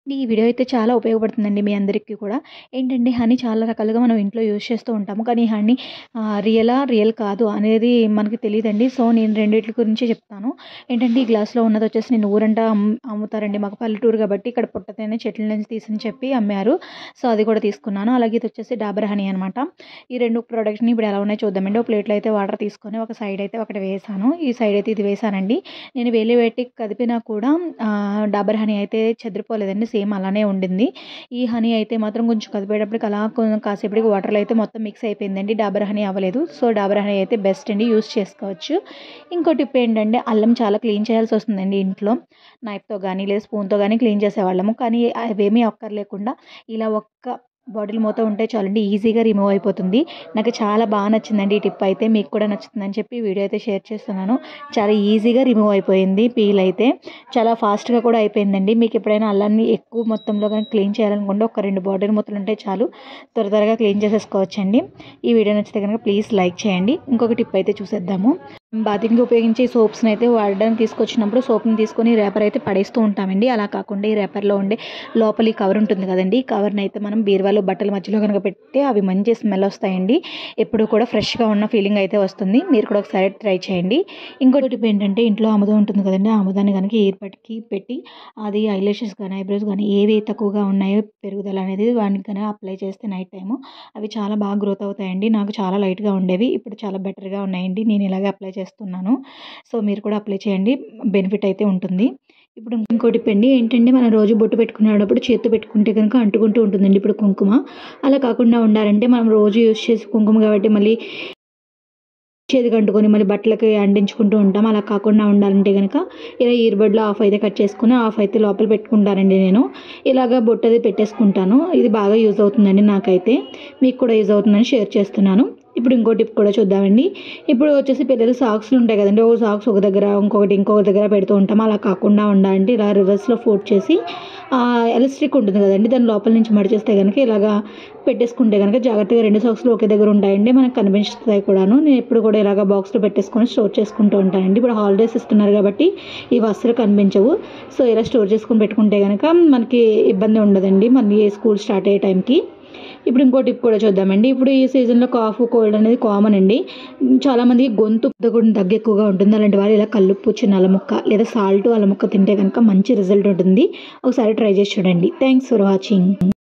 ఈ వీడియో అయితే చాలా ఉపయోగపడుతుందండి మీ అందరికీ కూడా ఏంటంటే హనీ చాలా రకాలుగా మనం ఇంట్లో యూజ్ చేస్తూ ఉంటాము కానీ ఈ హనీ రియలా రియల్ కాదు అనేది మనకి తెలియదండి సో నేను రెండిట్ల గురించి చెప్తాను ఏంటంటే ఈ గ్లాస్లో ఉన్నది వచ్చేసి నేను ఊరంట అమ్- అమ్ముతారండి మాకు పల్లెటూరు కాబట్టి ఇక్కడ పుట్టతేనే చెట్ల నుంచి తీసని చెప్పి అమ్మారు సో అది కూడా తీసుకున్నాను అలాగే ఇది వచ్చేసి డాబర్ హనీ అనమాట ఈ రెండు ప్రోడక్ట్ని ఇప్పుడు ఎలా ఉన్నాయో చూద్దామండి ఒక ప్లేట్లో అయితే వాటర్ తీసుకొని ఒక సైడ్ అయితే ఒకటి వేసాను ఈ సైడ్ అయితే ఇది వేసానండి నేను వేలి పెట్టి కదిపినా కూడా ఆ, డాబర్ హనీ అయితే చెదిరిపోలేదండి సేమ్ అలానే ఉండింది ఈ హనీ అయితే మాత్రం కొంచెం కదిపేటప్పటికి అలా కొంచెం కాసేపటికి వాటర్లో అయితే మొత్తం మిక్స్ అయిపోయిందండి డాబర్ హనీ అవ్వలేదు సో డాబర్ హనీ అయితే బెస్ట్ అండి యూస్ చేసుకోవచ్చు ఇంకో టిప్ ఏంటంటే అల్లం చాలా క్లీన్ చేయాల్సి వస్తుందండి ఇంట్లో నైఫ్తో కానీ లేదా స్పూన్తో కానీ క్లీన్ చేసేవాళ్ళము కానీ అవేమీ ఒక్కర్లేకుండా ఇలా ఒక్క బాటిల్ మూత ఉంటే చాలండి ఈజీగా రిమూవ్ అయిపోతుంది నాకు చాలా బాగా నచ్చిందండి ఈ టిప్ అయితే మీకు కూడా నచ్చుతుందని చెప్పి వీడియో అయితే షేర్ చేస్తున్నాను చాలా ఈజీగా రిమూవ్ అయిపోయింది పీల్ అయితే చాలా ఫాస్ట్గా కూడా అయిపోయిందండి మీకు ఎప్పుడైనా అల్లాన్ని ఎక్కువ మొత్తంలో కానీ క్లీన్ చేయాలనుకుంటే ఒక రెండు బాటిల్ మూతలు ఉంటే చాలు త్వర త్వరగా క్లీన్ చేసేసుకోవచ్చండి ఈ వీడియో నచ్చితే కనుక ప్లీజ్ లైక్ చేయండి ఇంకొక టిప్ అయితే చూసేద్దాము బాతింగ్కి ఉపయోగించే సోప్స్ని అయితే వాడడానికి తీసుకొచ్చినప్పుడు సోప్ని తీసుకొని రేపర్ అయితే పడేస్తూ ఉంటామండి అలా కాకుండా ఈ రేపర్లో ఉండే లోపలి కవర్ ఉంటుంది కదండి ఈ కవర్ని అయితే మనం బీరువాలో బట్టల మధ్యలో కనుక పెడితే అవి మంచి స్మెల్ వస్తాయండి ఎప్పుడు కూడా ఫ్రెష్గా ఉన్న ఫీలింగ్ అయితే వస్తుంది మీరు కూడా ఒకసారి ట్రై చేయండి ఇంకోటి టిప్ ఏంటంటే ఇంట్లో ఆముదం ఉంటుంది కదండి ఆ ఆముదాన్ని కనుక ఇయర్బడ్కి పెట్టి అది ఐలాషెస్ కానీ ఐబ్రోస్ కానీ ఏవి తక్కువగా ఉన్నాయో పెరుగుదల అనేది వాటికి కనుక అప్లై చేస్తే నైట్ టైము అవి చాలా బాగా గ్రోత్ అవుతాయండి నాకు చాలా లైట్గా ఉండేవి ఇప్పుడు చాలా బెటర్గా ఉన్నాయండి నేను ఇలాగే అప్లై చేస్తున్నాను సో మీరు కూడా అప్లై చేయండి బెనిఫిట్ అయితే ఉంటుంది ఇప్పుడు ఇంకోటి పెండి ఏంటంటే మనం రోజు బొట్టు పెట్టుకునేటప్పుడు చేత్తో పెట్టుకుంటే కనుక అంటుకుంటూ ఉంటుందండి ఇప్పుడు కుంకుమ అలా కాకుండా ఉండాలంటే మనం రోజు యూస్ చేసే కుంకుమ కాబట్టి మళ్ళీ చేతికి అంటుకొని మళ్ళీ బట్టలకి అంటించుకుంటూ ఉంటాం అలా కాకుండా ఉండాలంటే కనుక ఇలా ఇయర్బడ్లో ఆఫ్ అయితే కట్ చేసుకుని ఆఫ్ అయితే లోపల పెట్టుకుంటానండి నేను ఇలాగ బొట్టు అది పెట్టేసుకుంటాను ఇది బాగా యూజ్ అవుతుందండి నాకైతే మీకు కూడా యూజ్ అవుతుందని షేర్ చేస్తున్నాను ఇప్పుడు ఇంకో టిప్ కూడా చూద్దామండి ఇప్పుడు వచ్చేసి పిల్లలు సాక్స్లు ఉంటాయి కదండి ఒక సాక్స్ ఒక దగ్గర ఇంకొకటి ఇంకొక దగ్గర పెడుతూ ఉంటాం అలా కాకుండా ఉండాలంటే ఇలా రివర్స్లో ఫోల్డ్ చేసి ఎలస్ట్రిక్ ఉంటుంది కదండి దాని లోపల నుంచి మడిచేస్తే కనుక ఇలాగా పెట్టేసుకుంటే కనుక జాగ్రత్తగా రెండు సాక్స్లు ఒకే దగ్గర ఉంటాయండి మనకు కనిపిస్తాయి కూడాను నేను ఎప్పుడు కూడా ఇలాగ బాక్స్లో పెట్టేసుకొని స్టోర్ చేసుకుంటూ ఉంటానండి ఇప్పుడు హాలిడేస్ ఇస్తున్నారు కాబట్టి ఇవి అస్సలు కనిపించవు సో ఇలా స్టోర్ చేసుకుని పెట్టుకుంటే కనుక మనకి ఇబ్బంది ఉండదండి మళ్ళీ స్కూల్ స్టార్ట్ అయ్యే టైంకి ఇప్పుడు ఇంకో టిప్ కూడా చూద్దామండి ఇప్పుడు ఈ సీజన్లో కాఫ్ కోల్డ్ అనేది కామన్ అండి చాలామంది గొంతు కూడా దగ్గు ఎక్కువగా ఉంటుంది అలాంటి వాళ్ళు ఇలా కల్లుప్పు చిన్న అలముక్క లేదా సాల్ట్ అలముక్క తింటే కనుక మంచి రిజల్ట్ ఉంటుంది ఒకసారి ట్రై చేసి చూడండి థ్యాంక్స్ ఫర్ వాచింగ్